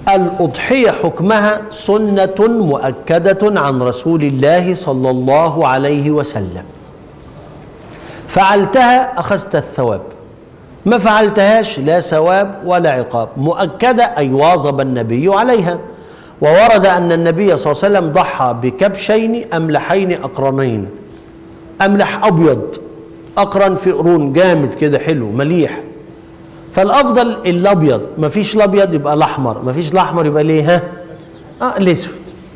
الأضحية حكمها سنة مؤكدة عن رسول الله صلى الله عليه وسلم فعلتها أخذت الثواب ما فعلتهاش لا ثواب ولا عقاب مؤكدة أي واظب النبي عليها وورد أن النبي صلى الله عليه وسلم ضحى بكبشين أملحين أقرنين أملح أبيض أقرن في قرون جامد كده حلو مليح فالافضل الابيض مفيش الابيض يبقى الاحمر مفيش الاحمر يبقى ليه ها اه الاسود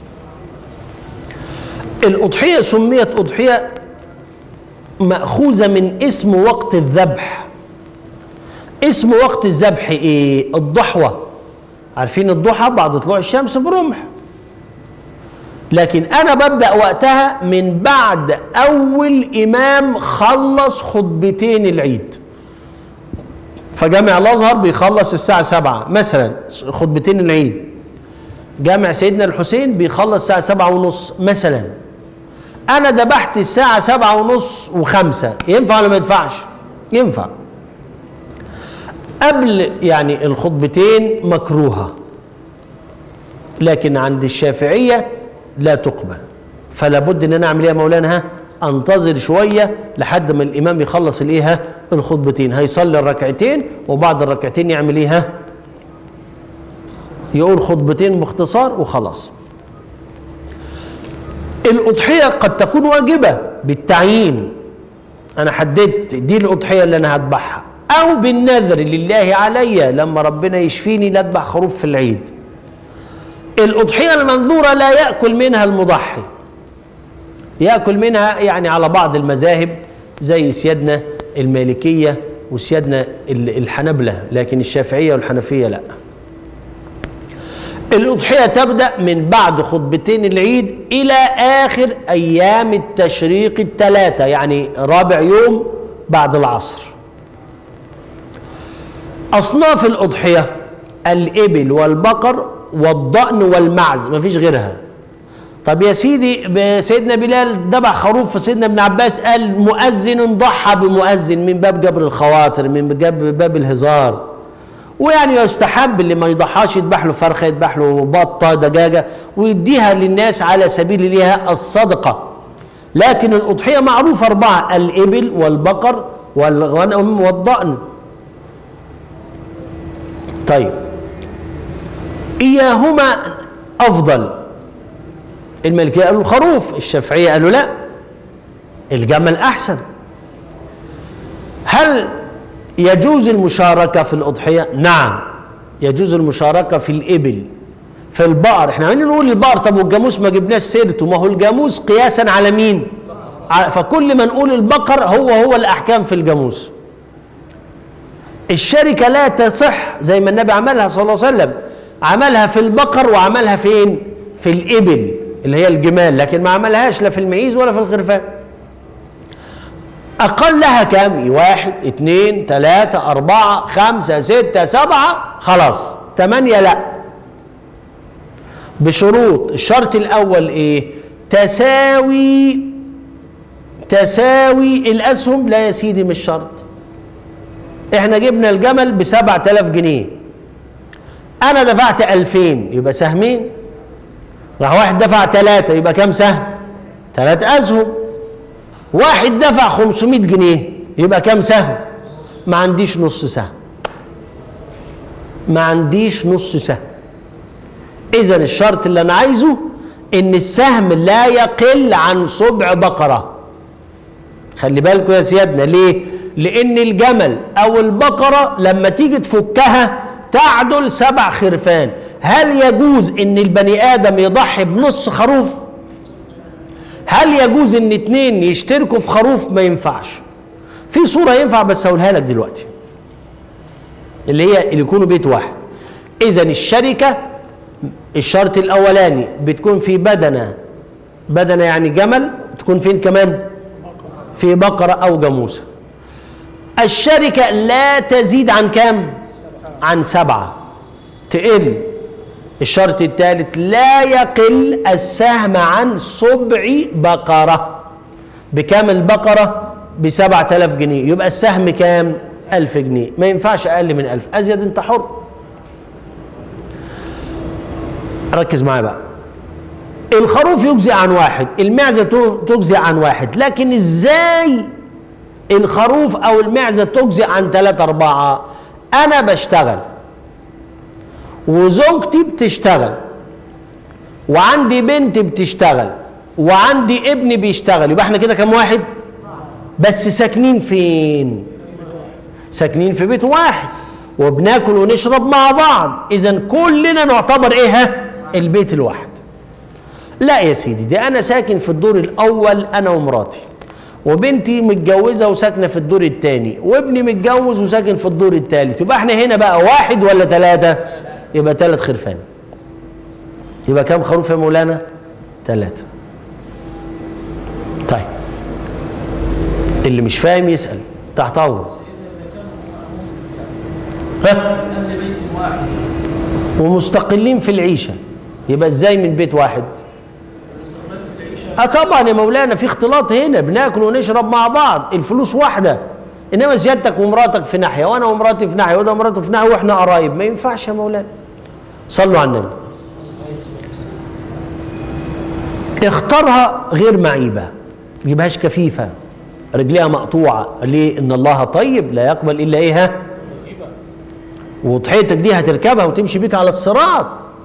الاضحيه سميت اضحيه ماخوذه من اسم وقت الذبح اسم وقت الذبح ايه الضحوه عارفين الضحى بعد طلوع الشمس برمح لكن انا ببدا وقتها من بعد اول امام خلص خطبتين العيد فجامع الازهر بيخلص الساعه 7 مثلا خطبتين العيد جامع سيدنا الحسين بيخلص الساعه 7 ونص مثلا انا ذبحت الساعه 7 ونص وخمسة ينفع ولا ما ينفعش ينفع قبل يعني الخطبتين مكروهه لكن عند الشافعيه لا تقبل فلا بد ان انا اعمل ايه يا مولانا ها انتظر شويه لحد ما الامام يخلص الايه ها الخطبتين هيصلي الركعتين وبعد الركعتين يعمل ايه ها يقول خطبتين باختصار وخلاص الاضحيه قد تكون واجبه بالتعيين انا حددت دي الاضحيه اللي انا هذبحها او بالنذر لله علي لما ربنا يشفيني لا اذبح خروف في العيد الاضحيه المنذوره لا ياكل منها المضحي ياكل منها يعني على بعض المذاهب زي سيادنا المالكيه وسيادنا الحنبله لكن الشافعيه والحنفيه لا الأضحية تبدأ من بعد خطبتين العيد إلى آخر أيام التشريق الثلاثة يعني رابع يوم بعد العصر أصناف الأضحية الإبل والبقر والضأن والمعز ما فيش غيرها طب يا سيدي سيدنا بلال ذبح خروف فسيدنا ابن عباس قال مؤذن ضحى بمؤذن من باب جبر الخواطر من باب, باب الهزار ويعني يستحب اللي ما يضحاش يذبح له فرخه يذبح له بطه دجاجه ويديها للناس على سبيل ليها الصدقه لكن الاضحيه معروفه اربعه الابل والبقر والغنم والضأن طيب اياهما افضل الملكيه قالوا الخروف الشافعيه قالوا لا الجمل احسن هل يجوز المشاركة في الأضحية؟ نعم يجوز المشاركة في الإبل في البقر احنا عمالين نقول البقر طب والجاموس ما جبناش سيرته ما هو الجاموس قياسا على مين؟ فكل ما نقول البقر هو هو الأحكام في الجاموس الشركة لا تصح زي ما النبي عملها صلى الله عليه وسلم عملها في البقر وعملها فين؟ في الإبل اللي هي الجمال لكن ما عملهاش لا في المعيز ولا في الخرفان أقلها كام؟ واحد اثنين ثلاثة أربعة خمسة ستة سبعة خلاص ثمانية لا بشروط الشرط الأول إيه؟ تساوي تساوي الأسهم لا يا سيدي مش شرط إحنا جبنا الجمل بسبعة آلاف جنيه أنا دفعت ألفين يبقى سهمين راح واحد دفع ثلاثة يبقى كام سهم؟ ثلاث أسهم واحد دفع 500 جنيه يبقى كام سهم ما عنديش نص سهم ما عنديش نص سهم اذا الشرط اللي انا عايزه ان السهم لا يقل عن سبع بقره خلي بالكم يا سيادنا ليه لان الجمل او البقره لما تيجي تفكها تعدل سبع خرفان هل يجوز ان البني ادم يضحي بنص خروف هل يجوز ان اتنين يشتركوا في خروف ما ينفعش في صورة ينفع بس اقولها لك دلوقتي اللي هي اللي يكونوا بيت واحد اذا الشركة الشرط الاولاني بتكون في بدنة بدنة يعني جمل تكون فين كمان في بقرة او جاموسة الشركة لا تزيد عن كام عن سبعة تقل الشرط الثالث لا يقل السهم عن سبع بقرة بكام البقرة بسبعة آلاف جنيه يبقى السهم كام ألف جنيه ما ينفعش أقل من ألف أزيد أنت حر ركز معايا بقى الخروف يجزي عن واحد المعزة تجزي عن واحد لكن ازاي الخروف او المعزة تجزي عن ثلاثة اربعة انا بشتغل وزوجتي بتشتغل وعندي بنت بتشتغل وعندي ابني بيشتغل يبقى احنا كده كام واحد بس ساكنين فين ساكنين في بيت واحد وبناكل ونشرب مع بعض اذا كلنا نعتبر ايه ها البيت الواحد لا يا سيدي ده انا ساكن في الدور الاول انا ومراتي وبنتي متجوزه وساكنه في الدور الثاني وابني متجوز وساكن في الدور الثالث يبقى احنا هنا بقى واحد ولا ثلاثه يبقى ثلاث خرفان يبقى كام خروف يا مولانا ثلاثه طيب اللي مش فاهم يسال تحت امره ها أهل بيت واحد ومستقلين في العيشه يبقى ازاي من بيت واحد الاستقلال في العيشة اه طبعا يا مولانا في اختلاط هنا بناكل ونشرب مع بعض الفلوس واحده انما سيادتك ومراتك في ناحيه وانا ومراتي في ناحيه وده ومراته في ناحيه واحنا قرايب ما ينفعش يا مولانا صلوا على النبي اختارها غير معيبه جيبهاش كفيفه رجليها مقطوعه ليه ان الله طيب لا يقبل الا ايه ها وضحيتك دي هتركبها وتمشي بيك على الصراط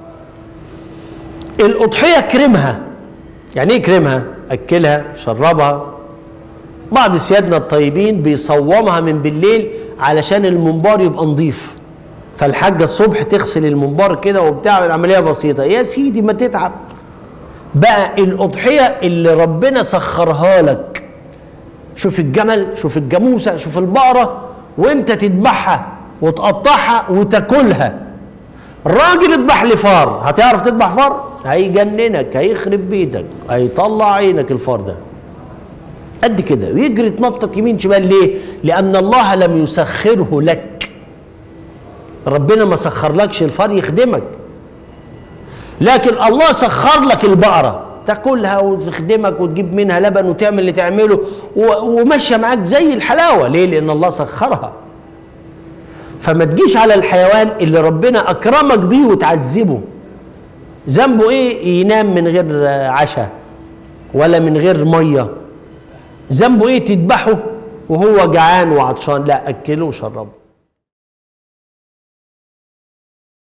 الأضحية كرمها يعني ايه كرمها أكلها شربها بعض سيادنا الطيبين بيصومها من بالليل علشان المنبار يبقى نظيف فالحاجة الصبح تغسل المنبار كده وبتاع العملية بسيطة يا سيدي ما تتعب بقى الأضحية اللي ربنا سخرها لك شوف الجمل شوف الجاموسة شوف البقرة وانت تذبحها وتقطعها وتاكلها الراجل اذبح لي فار هتعرف تذبح فار هيجننك هيخرب بيتك هيطلع عينك الفار ده قد كده ويجري يتنطط يمين شمال ليه لان الله لم يسخره لك ربنا ما سخرلكش الفار يخدمك لكن الله سخر لك البقره تاكلها وتخدمك وتجيب منها لبن وتعمل اللي تعمله و- وماشيه معاك زي الحلاوه ليه لان الله سخرها فما تجيش على الحيوان اللي ربنا اكرمك بيه وتعذبه ذنبه ايه ينام من غير عشاء ولا من غير ميه ذنبه ايه تذبحه وهو جعان وعطشان لا اكله وشربه